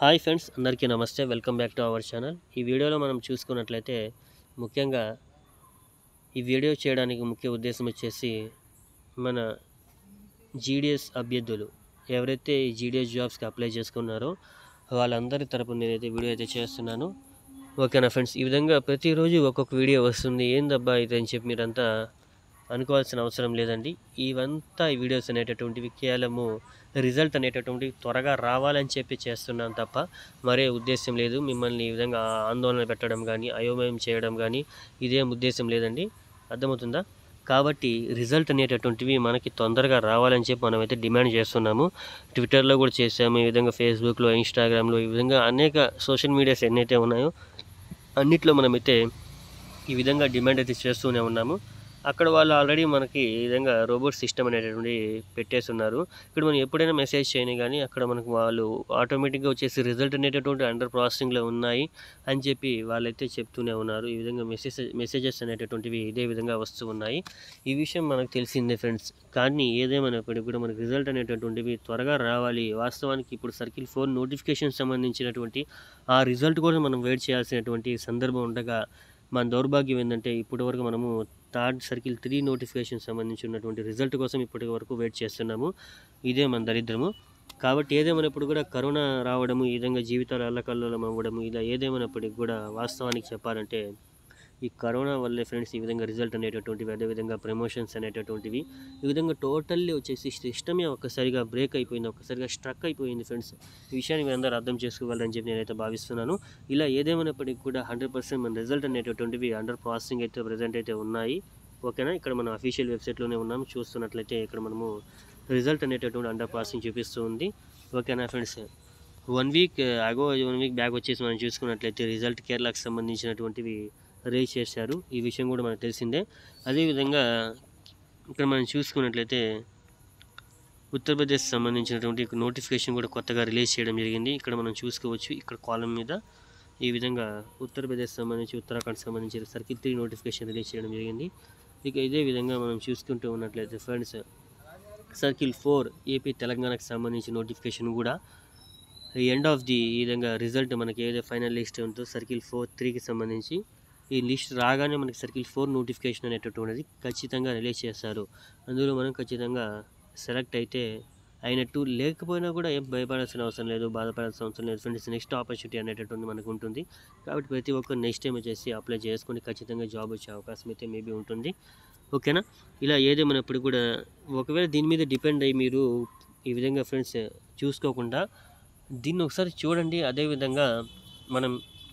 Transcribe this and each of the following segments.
hi friends అందరికీ నమస్తే welcome back to our channel ఈ వీడియోలో మనం చూసుకున్నట్లయితే ముఖ్యంగా ఈ వీడియో చేయడానికి ముఖ్య ఉద్దేశం వచ్చేసి మన జీడిఎస్ అభ్యర్థులు ఎవరైతే ఈ జీడిఎస్ జాబ్స్కి అప్లై చేసుకున్నారో వాళ్ళందరి తరపున నేనైతే వీడియో అయితే చేస్తున్నాను ఓకేనా ఫ్రెండ్స్ ఈ విధంగా ప్రతిరోజు ఒక్కొక్క వీడియో వస్తుంది ఏందబ్బా ఇది అని చెప్పి మీరంతా అనుకోవాల్సిన అవసరం లేదండి ఇవంతా ఈ వీడియోస్ అనేటటువంటివి కేవలము రిజల్ట్ అనేటటువంటి త్వరగా రావాలని చెప్పి చేస్తున్నాను తప్ప మరే ఉద్దేశం లేదు మిమ్మల్ని ఈ విధంగా ఆందోళన పెట్టడం కానీ అయోమయం చేయడం కానీ ఇదేం ఉద్దేశం లేదండి అర్థమవుతుందా కాబట్టి రిజల్ట్ అనేటటువంటివి మనకి తొందరగా రావాలని చెప్పి మనమైతే డిమాండ్ చేస్తున్నాము ట్విట్టర్లో కూడా చేసాము ఈ విధంగా ఫేస్బుక్లో ఇన్స్టాగ్రామ్లో ఈ విధంగా అనేక సోషల్ మీడియాస్ ఎన్నైతే ఉన్నాయో అన్నిట్లో మనమైతే ఈ విధంగా డిమాండ్ అయితే చేస్తూనే ఉన్నాము అక్కడ వాళ్ళు ఆల్రెడీ మనకి ఈ విధంగా రోబోట్ సిస్టమ్ అనేటువంటి పెట్టేసి ఉన్నారు ఇక్కడ మనం ఎప్పుడైనా మెసేజ్ చేయని కానీ అక్కడ మనకు వాళ్ళు ఆటోమేటిక్గా వచ్చేసి రిజల్ట్ అనేటటువంటి అండర్ ప్రాసెసింగ్లో ఉన్నాయి అని చెప్పి వాళ్ళైతే చెప్తూనే ఉన్నారు ఈ విధంగా మెసేజ్ మెసేజెస్ అనేటటువంటివి ఇదే విధంగా వస్తూ ఉన్నాయి ఈ విషయం మనకు తెలిసిందే ఫ్రెండ్స్ కానీ ఏదేమైనప్పటికీ కూడా మనకి రిజల్ట్ అనేటటువంటివి త్వరగా రావాలి వాస్తవానికి ఇప్పుడు సర్కిల్ ఫోర్ నోటిఫికేషన్ సంబంధించినటువంటి ఆ రిజల్ట్ కూడా మనం వెయిట్ చేయాల్సినటువంటి సందర్భం ఉండగా మన దౌర్భాగ్యం ఏంటంటే ఇప్పటి వరకు మనము థర్డ్ సర్కిల్ త్రీ నోటిఫికేషన్ సంబంధించి ఉన్నటువంటి రిజల్ట్ కోసం ఇప్పటి వరకు వెయిట్ చేస్తున్నాము ఇదే మన దరిద్రము కాబట్టి ఏదేమైనప్పుడు కూడా కరోనా రావడము ఈ విధంగా జీవితాలు అల్లకల్లోలం అవ్వడము ఇలా ఏదేమైనప్పటికీ కూడా వాస్తవానికి చెప్పాలంటే ఈ కరోనా వల్లే ఫ్రెండ్స్ ఈ విధంగా రిజల్ట్ అనేటటువంటివి అదేవిధంగా ప్రమోషన్స్ అనేటటువంటివి ఈ విధంగా టోటల్లీ వచ్చేసి సిస్టమే ఒక్కసారిగా బ్రేక్ అయిపోయింది ఒక్కసారిగా స్ట్రక్ అయిపోయింది ఫ్రెండ్స్ ఈ విషయాన్ని మీరు అందరూ అర్థం చేసుకోగలరని చెప్పి నేనైతే భావిస్తున్నాను ఇలా ఏదేమైనప్పటికీ కూడా హండ్రెడ్ పర్సెంట్ మన రిజల్ట్ అనేటటువంటివి అండర్ ప్రాసెసింగ్ అయితే ప్రజెంట్ అయితే ఉన్నాయి ఓకేనా ఇక్కడ మనం అఫీషియల్ వెబ్సైట్లోనే ఉన్నాం చూస్తున్నట్లయితే ఇక్కడ మనము రిజల్ట్ అనేటటువంటి అండర్ ప్రాసెసింగ్ చూపిస్తూ ఉంది ఓకేనా friends one week ago one week back వచ్చేసి మనం చూసుకున్నట్లయితే రిజల్ట్ కేరళకు సంబంధించినటువంటివి రేజ్ చేశారు ఈ విషయం కూడా మనకు తెలిసిందే అదేవిధంగా ఇక్కడ మనం చూసుకున్నట్లయితే ఉత్తరప్రదేశ్ సంబంధించినటువంటి నోటిఫికేషన్ కూడా కొత్తగా రిలీజ్ చేయడం జరిగింది ఇక్కడ మనం చూసుకోవచ్చు ఇక్కడ కాలం మీద ఈ విధంగా ఉత్తరప్రదేశ్ సంబంధించి ఉత్తరాఖండ్ సంబంధించి సర్కిల్ త్రీ నోటిఫికేషన్ రిలీజ్ చేయడం జరిగింది ఇక ఇదే విధంగా మనం చూసుకుంటూ ఉన్నట్లయితే ఫ్రెండ్స్ సర్కిల్ ఫోర్ ఏపీ తెలంగాణకు సంబంధించి నోటిఫికేషన్ కూడా ఎండ్ ఆఫ్ ది ఈ విధంగా రిజల్ట్ మనకి ఏదైతే ఫైనల్ లిస్ట్ ఉందో సర్కిల్ ఫోర్ త్రీకి సంబంధించి ఈ లిస్ట్ రాగానే మనకి సర్కిల్ ఫోర్ నోటిఫికేషన్ అనేటటువంటిది ఖచ్చితంగా రిలీజ్ చేస్తారు అందులో మనం ఖచ్చితంగా సెలెక్ట్ అయితే అయినట్టు లేకపోయినా కూడా ఏం భయపడాల్సిన అవసరం లేదు బాధపడాల్సిన అవసరం లేదు ఫ్రెండ్స్ నెక్స్ట్ ఆపర్చునిటీ అనేటటువంటి మనకు ఉంటుంది కాబట్టి ప్రతి ఒక్కరు నెక్స్ట్ టైం వచ్చేసి అప్లై చేసుకొని ఖచ్చితంగా జాబ్ వచ్చే అవకాశం అయితే మేబీ ఉంటుంది ఓకేనా ఇలా ఏదేమైనప్పుడు కూడా ఒకవేళ దీని మీద డిపెండ్ అయ్యి మీరు ఈ విధంగా ఫ్రెండ్స్ చూసుకోకుండా దీన్ని ఒకసారి చూడండి అదేవిధంగా మనం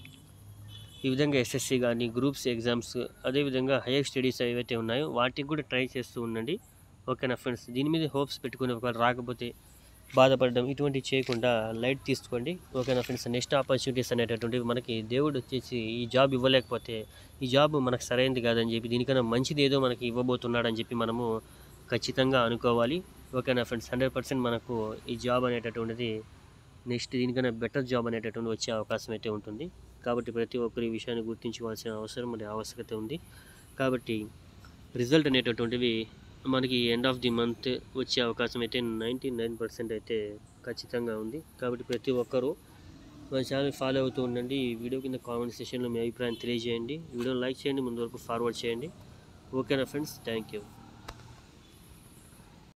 ఈ విధంగా ఎస్ఎస్సి కానీ గ్రూప్స్ ఎగ్జామ్స్ అదేవిధంగా హైయర్ స్టడీస్ ఏవైతే ఉన్నాయో వాటికి కూడా ట్రై చేస్తూ ఉండండి ఓకేనా ఫ్రెండ్స్ దీని మీద హోప్స్ పెట్టుకుని ఒకవేళ రాకపోతే బాధపడడం ఇటువంటివి చేయకుండా లైట్ తీసుకోండి ఓకేనా ఫ్రెండ్స్ నెక్స్ట్ ఆపర్చునిటీస్ అనేటటువంటివి మనకి దేవుడు వచ్చేసి ఈ జాబ్ ఇవ్వలేకపోతే ఈ జాబ్ మనకు సరైనది కాదని చెప్పి దీనికన్నా మంచిది ఏదో మనకి ఇవ్వబోతున్నాడని చెప్పి మనము ఖచ్చితంగా అనుకోవాలి ఓకేనా ఫ్రెండ్స్ హండ్రెడ్ పర్సెంట్ మనకు ఈ జాబ్ అనేటటువంటిది నెక్స్ట్ దీనికన్నా బెటర్ జాబ్ అనేటటువంటి వచ్చే అవకాశం అయితే ఉంటుంది కాబట్టి ప్రతి ఒక్కరు ఈ విషయాన్ని గుర్తించుకోవాల్సిన అవసరం మరి ఆవశ్యకత ఉంది కాబట్టి రిజల్ట్ అనేటటువంటివి మనకి ఎండ్ ఆఫ్ ది మంత్ వచ్చే అవకాశం అయితే నైంటీ నైన్ పర్సెంట్ అయితే ఖచ్చితంగా ఉంది కాబట్టి ప్రతి ఒక్కరూ మన ఛానల్ ఫాలో అవుతూ ఉండండి ఈ వీడియో కింద కామెంట్ సెషన్లో మీ అభిప్రాయం తెలియజేయండి వీడియో లైక్ చేయండి ముందు వరకు ఫార్వర్డ్ చేయండి ఓకేనా ఫ్రెండ్స్ థ్యాంక్ యూ